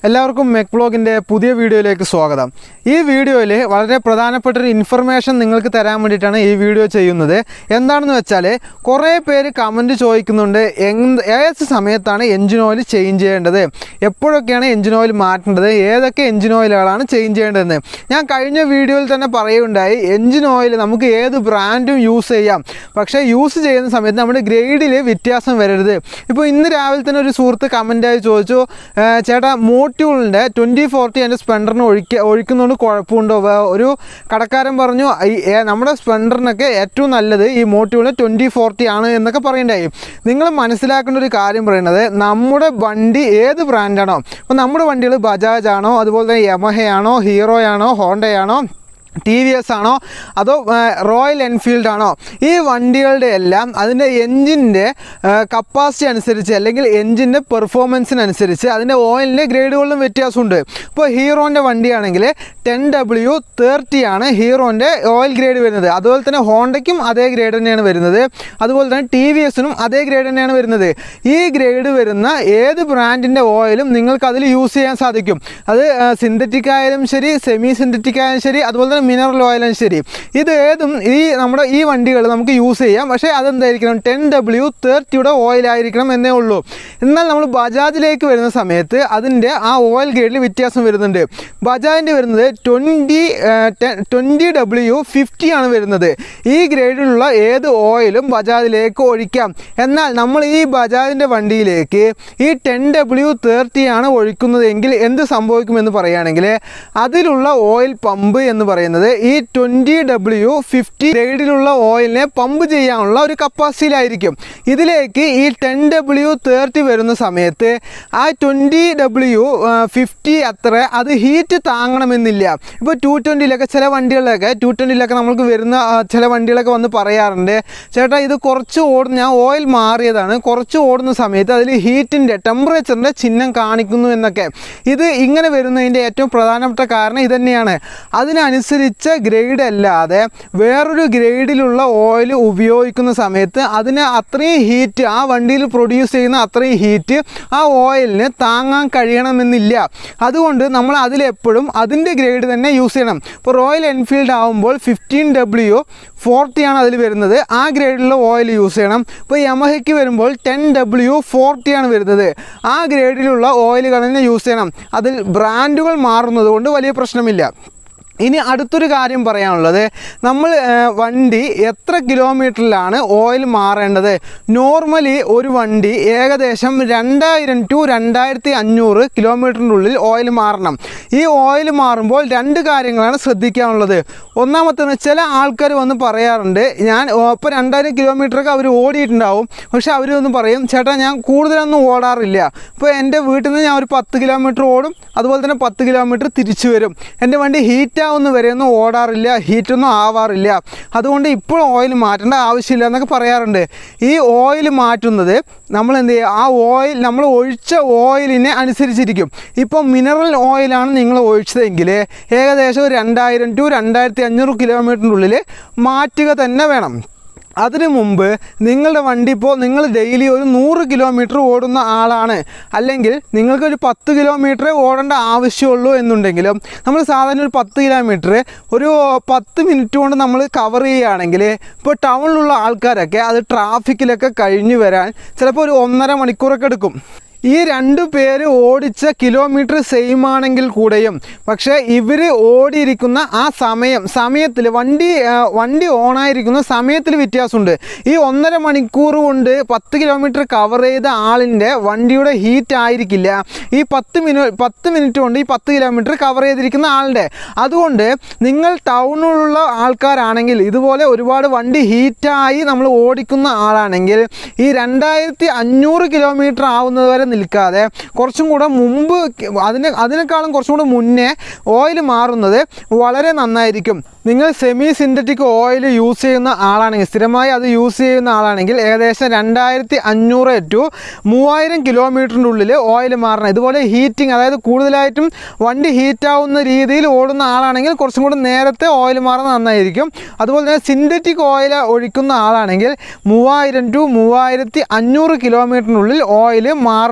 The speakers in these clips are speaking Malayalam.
എല്ലാവർക്കും മെക് ബ്ലോഗിൻ്റെ പുതിയ വീഡിയോയിലേക്ക് സ്വാഗതം ഈ വീഡിയോയിൽ വളരെ പ്രധാനപ്പെട്ട ഒരു ഇൻഫർമേഷൻ നിങ്ങൾക്ക് തരാൻ വേണ്ടിയിട്ടാണ് ഈ വീഡിയോ ചെയ്യുന്നത് എന്താണെന്ന് വെച്ചാൽ കുറേ പേര് കമൻറ്റ് ചോദിക്കുന്നുണ്ട് എന്ത് ഏത് സമയത്താണ് എഞ്ചിൻ ഓയിൽ ചേഞ്ച് ചെയ്യേണ്ടത് എപ്പോഴൊക്കെയാണ് എഞ്ചിൻ ഓയിൽ മാറ്റേണ്ടത് ഏതൊക്കെ എഞ്ചിൻ ഓയിലുകളാണ് ചേഞ്ച് ചെയ്യേണ്ടതെന്ന് ഞാൻ കഴിഞ്ഞ വീഡിയോയിൽ തന്നെ പറയുകയുണ്ടായി എഞ്ചിൻ ഓയിൽ നമുക്ക് ഏത് ബ്രാൻഡും യൂസ് ചെയ്യാം പക്ഷേ യൂസ് ചെയ്യുന്ന സമയത്ത് നമ്മുടെ ഗ്രേഡിൽ വ്യത്യാസം വരരുത് ഇപ്പോൾ ഇന്ന് രാവിലെ തന്നെ ഒരു സുഹൃത്ത് കമൻറ്റായി ചോദിച്ചു "ഏ, ചേട്ടാ മോട്യൂളിൻ്റെ ട്വൻറ്റി ഫോർട്ടി എൻ്റെ സ്പ്ലെൻഡറിന് ഒഴിക്ക ഒഴിക്കുന്നതുകൊണ്ട് കുഴപ്പമുണ്ടോ വേ- ഒരു കടക്കാരൻ പറഞ്ഞു ഈ ഏ, നമ്മുടെ സ്പ്ലെൻഡറിനൊക്കെ ഏറ്റവും നല്ലത് ഈ മോട്യൂളിന് ട്വൻറ്റി ഫോർട്ടി ആണ് എന്നൊക്കെ പറയണ്ടായി നിങ്ങൾ മനസ്സിലാക്കേണ്ട ഒരു കാര്യം പറയുന്നത് നമ്മുടെ വണ്ടി ഏത് ബ്രാൻഡാണോ അപ്പോൾ നമ്മുടെ വണ്ടികൾ ബജാജ് ആണോ അതുപോലെ തന്നെ യമഹയാണോ ഹീറോയാണോ ഹോണ്ടയാണോ ടി വി എസ് ആണോ അതോ ആ, റോയൽ എൻഫീൽഡ് ആണോ ഈ വണ്ടികളുടെ എല്ലാം അതിൻ്റെ എൻജിൻ്റെ കപ്പാസിറ്റി അനുസരിച്ച് അല്ലെങ്കിൽ എൻജിൻ്റെ പെർഫോമൻസിനനുസരിച്ച് അതിൻ്റെ ഓയിലിൻ്റെ ഗ്രേഡുകളിലും വ്യത്യാസമുണ്ട് ഇപ്പോൾ ഹീറോൻ്റെ വണ്ടിയാണെങ്കിൽ ടെൻ ഡബ്ല്യു തേർട്ടി ആണ് ഹീറോൻ്റെ ഓയിൽ ഗ്രേഡ് വരുന്നത് അതുപോലെ തന്നെ ഹോണ്ടയ്ക്കും അതേ ഗ്രേഡ് തന്നെയാണ് വരുന്നത് അതുപോലെ തന്നെ ടി വി എസിനും അതേ ഗ്രേഡ് തന്നെയാണ് വരുന്നത് ഈ ഗ്രേഡ് വരുന്ന ഏത് ബ്രാൻഡിൻ്റെ ഓയിലും നിങ്ങൾക്ക് അതിൽ യൂസ് ചെയ്യാൻ സാധിക്കും അത് സിന്തറ്റിക് ആയാലും ശരി സെമി സിന്തറ്റിക് ആയാലും ശരി അതുപോലെ തന്നെ മിനറൽ ഓയിലും ശരി ഇത് ഏതും ഈ നമ്മുടെ ഈ വണ്ടികൾ നമുക്ക് യൂസ് ചെയ്യാം പക്ഷേ അതെന്തായിരിക്കണം ടെൻ ഡബ്ല്യു തേർട്ടിയുടെ ഓയിലായിരിക്കണം എന്നേ ഉള്ളൂ എന്നാൽ നമ്മൾ ബജാജിലേക്ക് വരുന്ന സമയത്ത് അതിൻ്റെ ആ ഓയിൽ ഗ്രേഡിൽ വ്യത്യാസം വരുന്നുണ്ട് ബജാജിൻ്റെ വരുന്നത് ട്വൻറ്റി ട്വൻറ്റി ഡബ്ല്യു ഫിഫ്റ്റി ആണ് വരുന്നത് ഈ ഗ്രേഡിലുള്ള ഏത് ഓയിലും ബജാജിലേക്ക് ഒഴിക്കാം എന്നാൽ നമ്മൾ ഈ ബജാജിൻ്റെ വണ്ടിയിലേക്ക് ഈ ടെൻ ഡബ്ല്യു തേർട്ടി ആണ് ഒഴിക്കുന്നതെങ്കിൽ എന്ത് സംഭവിക്കുമെന്ന് പറയുകയാണെങ്കിൽ അതിലുള്ള ഓയിൽ പമ്പ് എന്ന് പറയുന്നത് ഈ ട്വൻറ്റി ഡബ്ല്യു ഫിഫ്റ്റി ഗ്രേഡിലുള്ള ഓയിലിനെ പമ്പ് ചെയ്യാനുള്ള ഒരു കപ്പാസിറ്റിയിലായിരിക്കും ഇതിലേക്ക് ഈ ടെൻ ഡബ്ല്യു തേർട്ടി വരുന്ന സമയത്ത് ആ ട്വൻറ്റി ഡബ്ല്യു ഫിഫ്റ്റി അത്ര അത് ഹീറ്റ് താങ്ങണമെന്നില്ല ഇപ്പോൾ ടു ട്വൻറ്റിയിലൊക്കെ ചില വണ്ടികളിലൊക്കെ ടു ട്വൻറ്റിയിലൊക്കെ നമുക്ക് വരുന്ന ആ, ചില വണ്ടികളൊക്കെ വന്ന് പറയാറുണ്ട് ചേട്ടാ ഇത് കുറച്ച് ഓടുന്ന ഞാൻ ഓയിൽ മാറിയതാണ് കുറച്ച് ഓടുന്ന സമയത്ത് അതിൽ ഹീറ്റിൻ്റെ ടെമ്പറേച്ചറിൻ്റെ ചിഹ്നം കാണിക്കുന്നു എന്നൊക്കെ ഇത് ഇങ്ങനെ വരുന്നതിൻ്റെ ഏറ്റവും പ്രധാനപ്പെട്ട കാരണം ഇതുതന്നെയാണ് അതിനനുസരിച്ച ഗ്രേഡ് അല്ലാതെ വേറൊരു ഗ്രേഡിലുള്ള ഓയിൽ ഉപയോഗിക്കുന്ന സമയത്ത് അതിന് അത്രയും ഹീറ്റ് ആ വണ്ടിയിൽ പ്രൊഡ്യൂസ് ചെയ്യുന്ന അത്രയും ഹീറ്റ് ആ ഓയിലിന് താങ്ങാൻ കഴിയണമെന്നില്ല അതുകൊണ്ട് നമ്മൾ അതിലെപ്പോഴും അതിൻ്റെ ഗ്രേഡ് തന്നെ യൂസ് ചെയ്യണം ഇപ്പോൾ റോയൽ എൻഫീൽഡ് ആകുമ്പോൾ ഫിഫ്റ്റീൻ ഡബ്ല്യു ഫോർട്ടിയാണ് അതിൽ വരുന്നത് ആ ഗ്രേഡിലുള്ള ഓയിൽ യൂസ് ചെയ്യണം ഇപ്പോൾ യമഹയ്ക്ക് വരുമ്പോൾ ടെൻ ഡബ്ല്യു ഫോർട്ടിയാണ് വരുന്നത് ആ ഗ്രേഡിലുള്ള ഓയിലുകൾ തന്നെ യൂസ് ചെയ്യണം അതിൽ ബ്രാൻഡുകൾ മാറുന്നത് കൊണ്ട് വലിയ പ്രശ്നമില്ല ഇനി അടുത്തൊരു കാര്യം പറയാനുള്ളത് നമ്മൾ ആ, വണ്ടി എത്ര കിലോമീറ്ററിലാണ് ഓയിൽ മാറേണ്ടത് നോർമലി ഒരു വണ്ടി ഏകദേശം രണ്ടായിരം ടു രണ്ടായിരത്തി അഞ്ഞൂറ് കിലോമീറ്ററിൻ്റെ ഉള്ളിൽ ഓയിൽ മാറണം ഈ ഓയിൽ മാറുമ്പോൾ രണ്ട് കാര്യങ്ങളാണ് ശ്രദ്ധിക്കാനുള്ളത് ഒന്നാമത്തേത് ചില ആൾക്കാർ വന്ന് പറയാറുണ്ട് ഞാൻ ഇപ്പോൾ രണ്ടായിരം കിലോമീറ്ററൊക്കെ അവർ ഓടിയിട്ടുണ്ടാവും പക്ഷെ അവർ വന്ന് പറയും ചേട്ടാ ഞാൻ കൂടുതലൊന്നും ഓടാറില്ല ഇപ്പോൾ എൻ്റെ വീട്ടിൽ നിന്ന് ഞാൻ ഒരു പത്ത് കിലോമീറ്റർ ഓടും അതുപോലെ തന്നെ പത്ത് കിലോമീറ്റർ തിരിച്ചു വരും എൻ്റെ വണ്ടി ഹീറ്റ് ആവുന്ന വരെയൊന്നും ഓടാറില്ല ഹീറ്റൊന്നും ആവാറില്ല അതുകൊണ്ട് ഇപ്പോൾ ഓയിൽ മാറ്റേണ്ട ആവശ്യമില്ല എന്നൊക്കെ പറയാറുണ്ട് ഈ ഓയിൽ മാറ്റുന്നത് നമ്മൾ എന്ത് ചെയ്യുക ആ ഓയിൽ നമ്മൾ ഒഴിച്ച ഓയിലിനെ അനുസരിച്ചിരിക്കും ഇപ്പോൾ മിനറൽ ഓയിലാണ് നിങ്ങൾ ഒഴിച്ചതെങ്കിൽ ഏകദേശം ഒരു രണ്ടായിരം ടു രണ്ടായിരത്തി അഞ്ഞൂറ് കിലോമീറ്ററിനുള്ളിൽ മാറ്റുക തന്നെ വേണം അതിനു മുമ്പ് നിങ്ങളുടെ വണ്ടി ഇപ്പോൾ നിങ്ങൾ ഡെയിലി ഒരു നൂറ് കിലോമീറ്റർ ഓടുന്ന ആളാണ് അല്ലെങ്കിൽ നിങ്ങൾക്കൊരു പത്ത് കിലോമീറ്റർ ഓടേണ്ട ആവശ്യമുള്ളൂ എന്നുണ്ടെങ്കിലും നമ്മൾ സാധാരണ ഒരു പത്ത് കിലോമീറ്റർ ഒരു പത്ത് മിനിറ്റ് കൊണ്ട് നമ്മൾ കവർ ചെയ്യുകയാണെങ്കിൽ ഇപ്പോൾ ടൗണിലുള്ള ആൾക്കാരൊക്കെ അത് ട്രാഫിക്കിലൊക്കെ കഴിഞ്ഞു വരാൻ ചിലപ്പോൾ ഒരു ഒന്നര മണിക്കൂറൊക്കെ എടുക്കും ഈ രണ്ടു പേര് ഓടിച്ച കിലോമീറ്റർ സെയിം ആണെങ്കിൽ കൂടെയും പക്ഷേ ഇവർ ഓടിയിരിക്കുന്ന ആ സമയം സമയത്തിൽ വണ്ടി ആ, വണ്ടി ഓണായിരിക്കുന്ന സമയത്തിൽ വ്യത്യാസമുണ്ട് ഈ ഒന്നര മണിക്കൂർ കൊണ്ട് പത്ത് കിലോമീറ്റർ കവർ ചെയ്ത ആളിൻ്റെ വണ്ടിയുടെ ഹീറ്റ് ആയിരിക്കില്ല ഈ പത്ത് മിനിറ്റ് പത്ത് മിനിറ്റ് കൊണ്ട് ഈ പത്ത് കിലോമീറ്റർ കവർ ചെയ്തിരിക്കുന്ന ആളുടെ അതുകൊണ്ട് നിങ്ങൾ ടൗണിലുള്ള ആൾക്കാരാണെങ്കിൽ ഇതുപോലെ ഒരുപാട് വണ്ടി ഹീറ്റായി നമ്മൾ ഓടിക്കുന്ന ആളാണെങ്കിൽ ഈ രണ്ടായിരത്തി അഞ്ഞൂറ് കിലോമീറ്റർ ആവുന്നത് വരെ നിൽക്കാതെ കുറച്ചും കൂടെ മുമ്പ് അതിന് അതിനേക്കാളും കുറച്ചും കൂടെ മുന്നേ ഓയിൽ മാറുന്നത് വളരെ നന്നായിരിക്കും നിങ്ങൾ സെമി സിന്തറ്റിക് ഓയിൽ യൂസ് ചെയ്യുന്ന ആളാണെങ്കിൽ സ്ഥിരമായി അത് യൂസ് ചെയ്യുന്ന ആളാണെങ്കിൽ ഏകദേശം രണ്ടായിരത്തി അഞ്ഞൂറ് ടു മൂവായിരം കിലോമീറ്ററിൻ്റെ ഉള്ളിൽ ഓയിൽ മാറണം ഇതുപോലെ ഹീറ്റിംഗ് അതായത് കൂടുതലായിട്ടും വണ്ടി ഹീറ്റാവുന്ന രീതിയിൽ ഓടുന്ന ആളാണെങ്കിൽ കുറച്ചും കൂടി നേരത്തെ ഓയിൽ മാറുന്നത് നന്നായിരിക്കും അതുപോലെ തന്നെ സിന്തറ്റിക് ഓയിൽ ഒഴിക്കുന്ന ആളാണെങ്കിൽ മൂവായിരം ടു മൂവായിരത്തി അഞ്ഞൂറ് കിലോമീറ്ററിനുള്ളിൽ ഓയിൽ മാറണം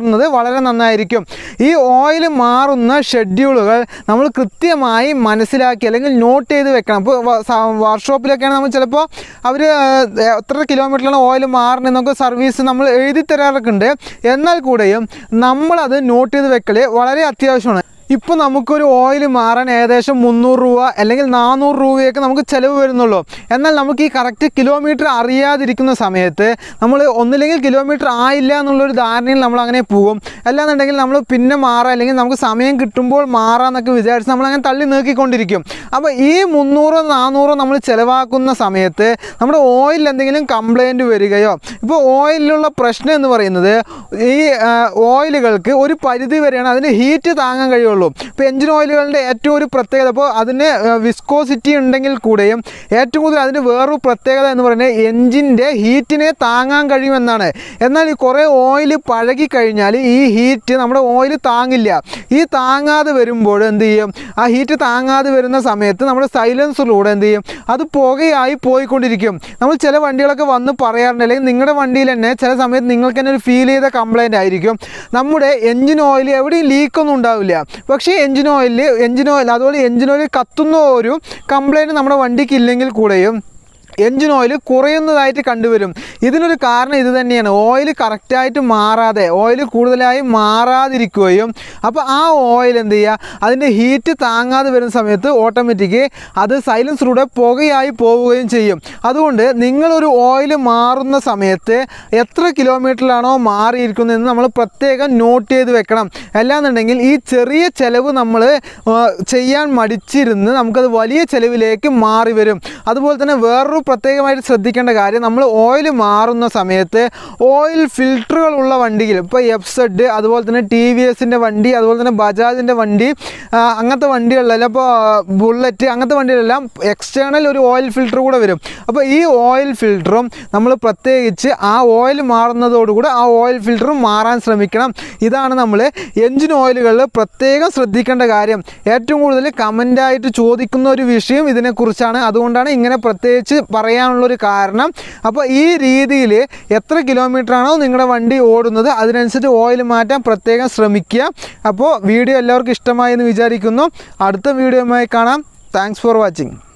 മാറുന്നത് വളരെ നന്നായിരിക്കും ഈ ഓയിൽ മാറുന്ന ഷെഡ്യൂളുകൾ നമ്മൾ കൃത്യമായി മനസ്സിലാക്കി അല്ലെങ്കിൽ നോട്ട് ചെയ്ത് വെക്കണം ഇപ്പോൾ വർക്ക്ഷോപ്പിലൊക്കെയാണ് നമ്മൾ ചിലപ്പോൾ അവർ എത്ര കിലോമീറ്ററിലാണ് ഓയിൽ മാറണമെന്നൊക്കെ സർവീസ് നമ്മൾ എഴുതി തരാറൊക്കെ ഉണ്ട് എന്നാൽ കൂടെയും നമ്മളത് നോട്ട് ചെയ്ത് വെക്കൽ വളരെ അത്യാവശ്യമാണ് ഇപ്പോൾ നമുക്കൊരു ഓയിൽ മാറാൻ ഏകദേശം മുന്നൂറ് രൂപ അല്ലെങ്കിൽ നാനൂറ് രൂപയൊക്കെ നമുക്ക് ചിലവ് വരുന്നുള്ളൂ എന്നാൽ നമുക്ക് ഈ കറക്റ്റ് കിലോമീറ്റർ അറിയാതിരിക്കുന്ന സമയത്ത് നമ്മൾ ഒന്നില്ലെങ്കിൽ കിലോമീറ്റർ ആയില്ല എന്നുള്ളൊരു ധാരണയിൽ നമ്മൾ അങ്ങനെ പോകും അല്ലാന്നുണ്ടെങ്കിൽ നമ്മൾ പിന്നെ മാറാം അല്ലെങ്കിൽ നമുക്ക് സമയം കിട്ടുമ്പോൾ മാറാമെന്നൊക്കെ വിചാരിച്ച് നമ്മൾ അങ്ങനെ തള്ളി നീക്കിക്കൊണ്ടിരിക്കും അപ്പോൾ ഈ മുന്നൂറോ നാനൂറോ നമ്മൾ ചിലവാക്കുന്ന സമയത്ത് നമ്മുടെ ഓയിലിൽ എന്തെങ്കിലും കംപ്ലൈൻറ്റ് വരികയോ ഇപ്പോൾ ഓയിലിലുള്ള പ്രശ്നം എന്ന് പറയുന്നത് ഈ ആ, ഓയിലുകൾക്ക് ഒരു പരിധി വരെയാണ് അതിന് ഹീറ്റ് താങ്ങാൻ കഴിയുള്ളൂ ഇപ്പോൾ എഞ്ചിൻ ഓയിലുകളുടെ ഏറ്റവും ഒരു പ്രത്യേകത അപ്പോൾ അതിന് വിസ്കോസിറ്റി ഉണ്ടെങ്കിൽ കൂടെയും ഏറ്റവും കൂടുതൽ അതിൻ്റെ വേറൊരു പ്രത്യേകത എന്ന് പറയുന്നത് എഞ്ചിൻ്റെ ഹീറ്റിനെ താങ്ങാൻ കഴിയുമെന്നാണ് എന്നാൽ ഈ കുറേ ഓയിൽ പഴകി കഴിഞ്ഞാൽ ഈ ഹീറ്റ് നമ്മുടെ ഓയിൽ താങ്ങില്ല ഈ താങ്ങാതെ വരുമ്പോൾ എന്ത് ചെയ്യും ആ ഹീറ്റ് താങ്ങാതെ വരുന്ന സമയത്ത് നമ്മുടെ സൈലൻസറിലൂടെ എന്ത് ചെയ്യും അത് പുകയായി പോയിക്കൊണ്ടിരിക്കും നമ്മൾ ചില വണ്ടികളൊക്കെ വന്ന് പറയാറുണ്ട് അല്ലെങ്കിൽ നിങ്ങളുടെ വണ്ടിയിൽ തന്നെ ചില സമയത്ത് നിങ്ങൾക്ക് തന്നെ ഒരു ഫീൽ ചെയ്ത കംപ്ലൈൻ്റ് ആയിരിക്കും നമ്മുടെ എഞ്ചിൻ ഓയിൽ എവിടെയും ലീക്കൊന്നും ഉണ്ടാവില്ല പക്ഷേ എഞ്ചിൻ ഓയിലിൽ എഞ്ചിൻ ഓയിൽ അതുപോലെ എഞ്ചിൻ ഓയിൽ കത്തുന്ന ഒരു കംപ്ലൈൻറ്റ് നമ്മുടെ വണ്ടിക്ക് ഇല്ലെങ്കിൽ കൂടെയും എഞ്ചിൻ ഓയിൽ കുറയുന്നതായിട്ട് കണ്ടുവരും ഇതിനൊരു കാരണം ഇത് തന്നെയാണ് ഓയിൽ കറക്റ്റായിട്ട് മാറാതെ ഓയിൽ കൂടുതലായി മാറാതിരിക്കുകയും അപ്പോൾ ആ ഓയിൽ എന്ത് ചെയ്യുക അതിൻ്റെ ഹീറ്റ് താങ്ങാതെ വരുന്ന സമയത്ത് ഓട്ടോമാറ്റിക് അത് സൈലൻസിലൂടെ പുകയായി പോവുകയും ചെയ്യും അതുകൊണ്ട് നിങ്ങളൊരു ഓയിൽ മാറുന്ന സമയത്ത് എത്ര കിലോമീറ്ററിലാണോ മാറിയിരിക്കുന്നതെന്ന് നമ്മൾ പ്രത്യേകം നോട്ട് ചെയ്ത് വെക്കണം അല്ലാന്നുണ്ടെങ്കിൽ ഈ ചെറിയ ചിലവ് നമ്മൾ ചെയ്യാൻ മടിച്ചിരുന്ന് നമുക്കത് വലിയ ചിലവിലേക്ക് മാറി വരും അതുപോലെ തന്നെ വേറൊരു പ്രത്യേകമായിട്ട് ശ്രദ്ധിക്കേണ്ട കാര്യം നമ്മൾ ഓയിൽ മാറുന്ന സമയത്ത് ഓയിൽ ഫിൽറ്ററുകളുള്ള വണ്ടിയിൽ ഇപ്പോൾ എഫ് സെഡ് അതുപോലെ തന്നെ ടി വി എസിൻ്റെ വണ്ടി അതുപോലെ തന്നെ ബജാജിൻ്റെ വണ്ടി ആ, അങ്ങനത്തെ വണ്ടികളിലെല്ലാം ഇപ്പോൾ ബുള്ളറ്റ് അങ്ങനത്തെ വണ്ടികളെല്ലാം എക്സ്റ്റേണൽ ഒരു ഓയിൽ ഫിൽറ്റർ കൂടെ വരും അപ്പോൾ ഈ ഓയിൽ ഫിൽറ്ററും നമ്മൾ പ്രത്യേകിച്ച് ആ ഓയിൽ മാറുന്നതോടുകൂടി ആ ഓയിൽ ഫിൽറ്ററും മാറാൻ ശ്രമിക്കണം ഇതാണ് നമ്മൾ എൻജിൻ ഓയിലുകളിൽ പ്രത്യേകം ശ്രദ്ധിക്കേണ്ട കാര്യം ഏറ്റവും കൂടുതൽ കമൻ്റായിട്ട് ചോദിക്കുന്ന ഒരു വിഷയം ഇതിനെക്കുറിച്ചാണ് അതുകൊണ്ടാണ് ഇങ്ങനെ പ്രത്യേകിച്ച് പറയാനുള്ളൊരു കാരണം അപ്പോൾ ഈ രീതിയിൽ എത്ര കിലോമീറ്റർ ആണോ നിങ്ങളുടെ വണ്ടി ഓടുന്നത് അതിനനുസരിച്ച് ഓയിൽ മാറ്റാൻ പ്രത്യേകം ശ്രമിക്കുക അപ്പോൾ വീഡിയോ എല്ലാവർക്കും ഇഷ്ടമായി എന്ന് വിചാരിക്കുന്നു അടുത്ത വീഡിയോയുമായി കാണാം താങ്ക്സ് ഫോർ വാച്ചിങ്